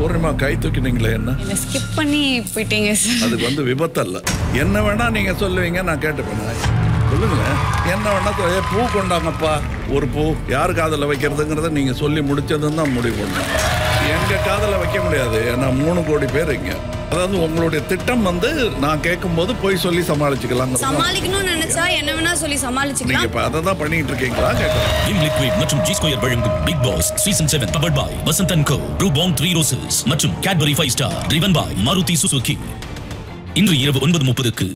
பூர்ணிமா கை தூக்கினீங்களே என்ன என்ன ஸ்கிப் பண்ணி போயிட்டீங்க சார் அதுக்கு வந்து விபத்து அல்ல என்ன வேணா நீங்க சொல்லுவீங்க நான் கேட்டுப்பேன் சொல்லுங்களேன் என்ன வேணா சொல்~ ஏ, பூ கொண்டாங்கப்பா ஒரு பூ யார் காதல வைக்கிறதுங்கிறத நீங்க சொல்லி முடிச்சதுன்னு தான் முடிவு பண்ணணும் எங்க காதல வைக்க முடியாது ஏன்னா மூணு கோடி பேர் இங்க அதாவது உங்களுடைய திட்டம் வந்து நான் கேட்கும்போது போய் சொல்லி சமாளிச்சுக்கலாம் சமாளிக்கணும்னு நினைச்சா என்ன வேணா சொல்லி நீங்க சமாளிச்சுக்கலாம் இப்ப அதை தான் பண்ணிட்டு இருக்கீங்களா கேட்கறேன் விம் லிக்விட் மற்றும் ஜி ஸ்கொயர் வழங்கும் Bigg Boss season seven powered by Vasanth and co ரூபாங் த்ரீ ரோசஸ் மற்றும் Cadbury five star driven by Maruti Suzuki இன்று இரவு ஒன்பது முப்பதுக்கு